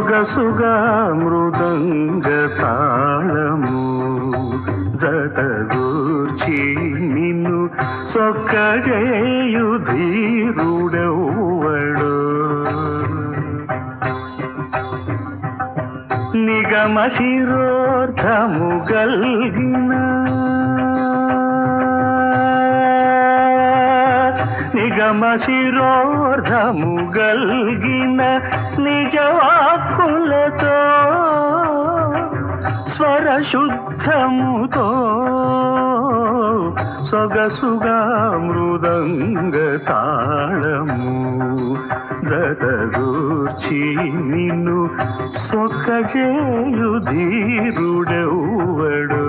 సొగసుగా మృదంగ తాళము జతగూర్చి నిన్ను సొక్కజేయు ధీరుడెవ్వడు నిగమ శిరోర్థము గల్గిన నిగమ శిరోర్థము గల్గిన నిజవాక్కులతో స్వరశుద్ధముతో సొగసుగా మృదంగ తాళము దతగూర్చి నిన్ను సొక్కజేయు ధీరుడెవ్వడు